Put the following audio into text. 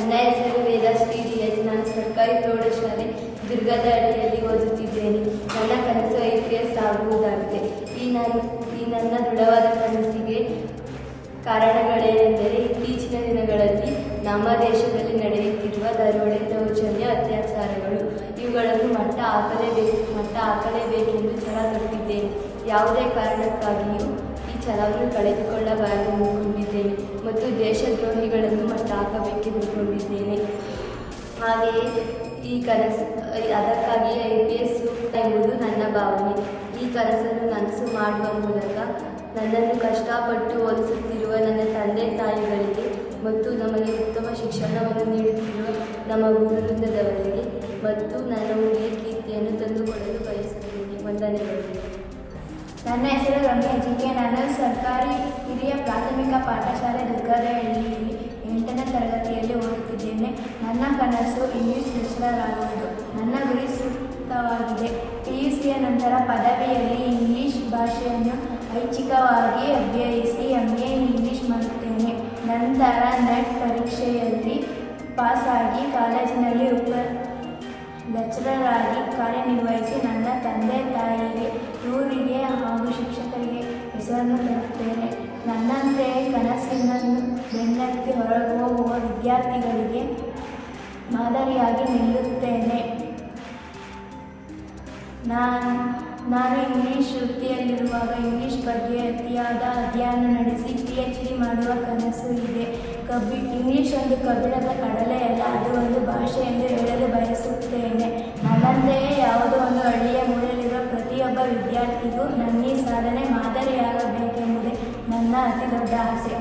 ನನ್ನ ಹೆಸರು ವೇದಾಶ್ರೀ D H ನಾನು ಸರ್ಕಾರಿ ಪ್ರೌಢಶಾಲೆ ದುರ್ಗದ ಅಡಿಯಲ್ಲಿ ಓದುತ್ತಿದ್ದೇನೆ ನನ್ನ ಕನಸು ಐ ಪಿ ಎಸ್ ಆಗುವುದಾಗಿದೆ ಈ ನನ್ನ ಈ ನನ್ನ ದೃಢವಾದ ಕನಸಿಗೆ ಕಾರಣಗಳೇನೆಂದರೆ ಇತ್ತೀಚಿನ ದಿನಗಳಲ್ಲಿ ನಮ್ಮ ದೇಶದಲ್ಲಿ ನಡೆಯುತ್ತಿರುವ ದರೋಡೆ ದೌರ್ಜನ್ಯ ಅತ್ಯಾಚಾರಗಳು ಇವುಗಳನ್ನು ಮಟ್ಟ ಹಾಕಲೇಬೇಕು ಮಟ್ಟ ಹಾಕಲೇಬೇಕೆಂದು ಛಲ ತೊಟ್ಟಿದ್ದೇನೆ ಯಾವುದೇ ಕಾರಣಕ್ಕಾಗಿಯೂ ಈ ಛಲವನ್ನು ಕಳೆದುಕೊಳ್ಳಬಾರದು ಎಂದುಕೊಂಡಿದ್ದೇನೆ ಮತ್ತು ದೇಶದ್ರೋಹಿಗಳನ್ನು ಮಟ್ಟ ಹಾಕಬೇಕೆಂದುಕೊಂಡಿದ್ದೇನೆ ಹಾಗೆಯೇ ಈ ಕನಸು ಅದಕ್ಕಾಗಿ ಐ ಪಿ ಎಸ್ ಸೂಕ್ತ ಎಂಬುದು ನನ್ನ ಭಾವನೆ ಈ ಕನಸನ್ನು ನನಸು ಮಾಡುವ ಮೂಲಕ ನನ್ನನ್ನು ಕಷ್ಟಪಟ್ಟು ಓದಿಸುತ್ತಿರುವ ನನ್ನ ತಂದೆ ತಾಯಿಗಳಿಗೆ ಮತ್ತು ನಮಗೆ ಉತ್ತಮ ಶಿಕ್ಷಣವನ್ನು ನೀಡುತ್ತಿರುವ ನಮ್ಮ ಗುರುವೃಂದದವರಿಗೆ ಮತ್ತು ನನ್ನ ಊರಿಗೆ ಕೀರ್ತಿಯನ್ನು ತಂದುಕೊಡಲು ಬಯಸುತ್ತೇನೆ ವಂದನೆಗಳು ನನ್ನ ಹೆಸರು ರಮ್ಯಾ ಜಿ ಕೆ ನಾನು ಸರ್ಕಾರಿ ಹಿರಿಯ ಪ್ರಾಥಮಿಕ ಪಾಠಶಾಲೆ ದುರ್ಗದಹಳ್ಳಿಯಲ್ಲಿ ಎಂಟನೇ ತರಗತಿಯಲ್ಲಿ ಓದುತ್ತಿದ್ದೇನೆ ನನ್ನ ಕನಸು ಇಂಗ್ಲಿಷ್ ಲೆಕ್ಚರರ್ ಆಗುವುದು ನನ್ನ ಗುರಿ ಸೂಕ್ತವಾಗಿದೆ ಪಿ ಯು ಸಿಯ ನಂತರ ಪದವಿಯಲ್ಲಿ ಇಂಗ್ಲಿಷ್ ಭಾಷೆಯನ್ನು ಐಚ್ಛಿಕವಾಗಿ ಅಭ್ಯಯಿಸಿ ಎಂ ಎ ಇಂಗ್ಲಿಷ್ ಮಾಡುತ್ತೇನೆ ನಂತರ ನೆಟ್ ಪರೀಕ್ಷೆಯಲ್ಲಿ ಪಾಸಾಗಿ ಕಾಲೇಜಿನಲ್ಲಿ ಉಪ ಲೆಕ್ಚರರ್ ಆಗಿ ಕಾರ್ಯನಿರ್ವಹಿಸಿ ನನ್ನ ತಂದೆ ತಾಯಿಗೆ ಊರಿಗೆ ಹಾಗೂ ಶಿಕ್ಷಕರಿಗೆ ಹೆಸರನ್ನು ತರುತ್ತೇನೆ ನನ್ನಂತೆಯೇ ಕನಸಿನನ್ನು ಬೆನ್ನತ್ತಿ ಹೊರಗೆ ಹೋಗುವ ವಿದ್ಯಾರ್ಥಿಗಳಿಗೆ ಮಾದರಿಯಾಗಿ ನಿಲ್ಲುತ್ತೇನೆ ನಾನು ನಾನು ಇಂಗ್ಲಿಷ್ ವೃತ್ತಿಯಲ್ಲಿರುವಾಗ ಇಂಗ್ಲಿಷ್ ಬಗ್ಗೆ ಅತಿಯಾದ ಅಧ್ಯಯನ ನಡೆಸಿ ಪಿ ಎಚ್ ಡಿ ಮಾಡುವ ಕನಸು ಇದೆ ಕಬ್ಬಿ ಇಂಗ್ಲಿಷ್ ಒಂದು ಕಬ್ಬಿಣದ ಕಡಲೆಯಲ್ಲ ಅದು ಒಂದು ಭಾಷೆ ಎಂದು ಹೇಳಲು ಬಯಸುತ್ತೇನೆ ನನ್ನಂತೆಯೇ ಯಾವುದೋ ಒಂದು ಹಳ್ಳಿಯ ಮೂಲೆಯಲ್ಲಿರುವ ಪ್ರತಿಯೊಬ್ಬ ವಿದ್ಯಾರ್ಥಿಗೂ ನನ್ನ ಈ ಸಾಧನೆ ಮಾದರಿಯಾಗಬೇಕೆಂಬುದೇ ನನ್ನ ಅತಿ ದೊಡ್ಡ ಆಸೆ